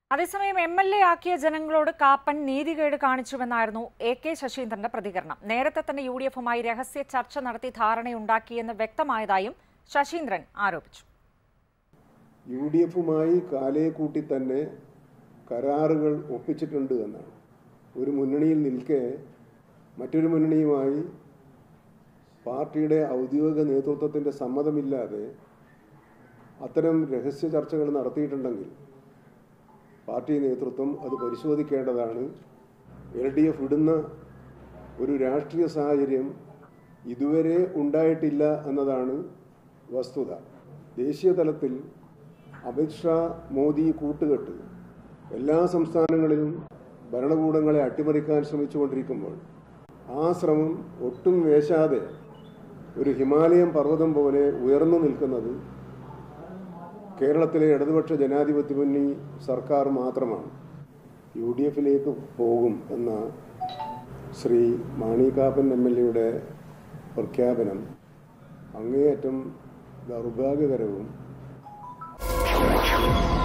അതേസമയം M L A ആക്കിയ ജനങ്ങളോട് കാപ്പൻ നീതികേട് കാണിച്ചുവെന്നായിരുന്നു എ കെ ശശീന്ദ്രന്റെ പ്രതികരണം നേരത്തെ തന്നെ യു ഡി എഫുമായി രഹസ്യ ചർച്ച നടത്തി ധാരണയുണ്ടാക്കിയെന്ന് വ്യക്തമായതായും ശശീന്ദ്രൻ ആരോപിച്ചു യു ഡി എഫുമായി കാലേ കൂട്ടി തന്നെ കരാറുകൾ ഒപ്പിച്ചിട്ടുണ്ട് എന്നാണ് ഒരു മുന്നണിയിൽ നിൽക്കെ മറ്റൊരു മുന്നണിയുമായി പാർട്ടിയുടെ ഔദ്യോഗിക നേതൃത്വത്തിൻ്റെ സമ്മതമില്ലാതെ അത്തരം രഹസ്യ ചർച്ചകൾ നടത്തിയിട്ടുണ്ടെങ്കിൽ പാർട്ടി നേതൃത്വം അത് പരിശോധിക്കേണ്ടതാണ് എൽ ഡി എഫ് ഇടുന്ന ഒരു രാഷ്ട്രീയ സാഹചര്യം ഇതുവരെ ഉണ്ടായിട്ടില്ല എന്നതാണ് വസ്തുത ദേശീയ തലത്തിൽ അമിത്ഷാ മോദി കൂട്ടുകെട്ട് എല്ലാ സംസ്ഥാനങ്ങളിലും ഭരണകൂടങ്ങളെ അട്ടിമറിക്കാൻ ശ്രമിച്ചുകൊണ്ടിരിക്കുമ്പോൾ ആ ശ്രമം ഒട്ടും വേശാതെ ഒരു ഹിമാലയൻ പർവ്വതം പോലെ ഉയർന്നു നിൽക്കുന്നത് കേരളത്തിലെ ഇടതുപക്ഷ ജനാധിപത്യ മുന്നണി സർക്കാർ മാത്രമാണ് യു ഡി എഫിലേക്ക് പോകും എന്ന ശ്രീ മാണി കാപ്പൻ എം എൽ എയുടെ പ്രഖ്യാപനം അങ്ങേയറ്റം ദൗർഭാഗ്യകരവും